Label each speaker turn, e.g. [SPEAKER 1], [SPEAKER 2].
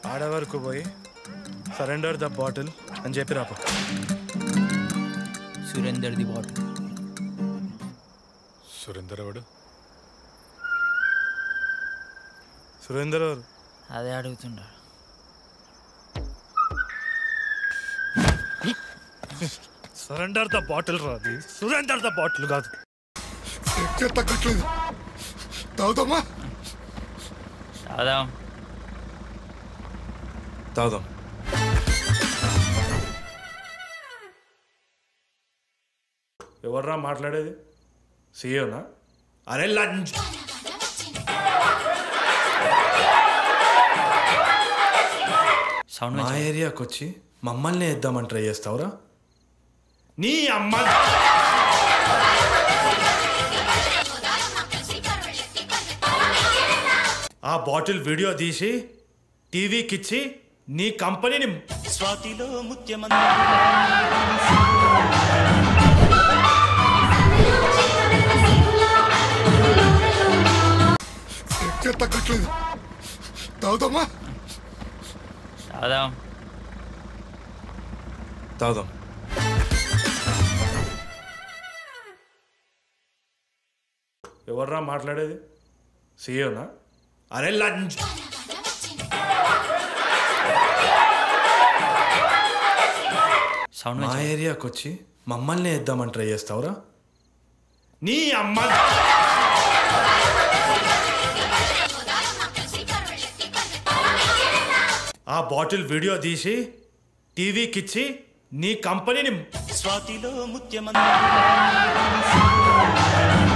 [SPEAKER 1] ఆడవరకు పోయి surrender the bottle అని చెప్పి రాప
[SPEAKER 2] సురేందర్ ది బాటిల్
[SPEAKER 1] సురేందర్ ఎవడు సురేందర్ ఎవరు
[SPEAKER 2] అదే అడుగుతుండా
[SPEAKER 1] సరెండర్ ద బాటిల్ రాది సురేందర్ ద బాటిల్ కాదు
[SPEAKER 3] ఎక్కడ తగ్గట్లేదు తాగుతామా
[SPEAKER 2] అదాం
[SPEAKER 1] తాగుదాం ఎవర్రా మాట్లాడేది సీఏనా అరే లంచ్
[SPEAKER 2] సౌండ్
[SPEAKER 1] మా ఏరియాకి వచ్చి మమ్మల్ని వేద్దామని ట్రై చేస్తావురా నీ అమ్మ ఆ బాటిల్ వీడియో తీసి టీవీకి ఇచ్చి నీ కంపెనీని
[SPEAKER 4] స్వాతిలో ముత్యమంత
[SPEAKER 3] ఎక్కడ తగ్గట్లేదు తాగుతామా
[SPEAKER 2] అదాం
[SPEAKER 1] తాగుదాం ఎవర్రా మాట్లాడేది సీఏనా అరే లంచ్
[SPEAKER 2] సౌండ్
[SPEAKER 1] మా ఏరియాకి వచ్చి మమ్మల్ని వేద్దామని ట్రై చేస్తావురా నీ అమ్మ ఆ బాటిల్ వీడియో తీసి టీవీకి ఇచ్చి నీ కంపెనీని
[SPEAKER 4] స్వాతిలో ముత్యమంత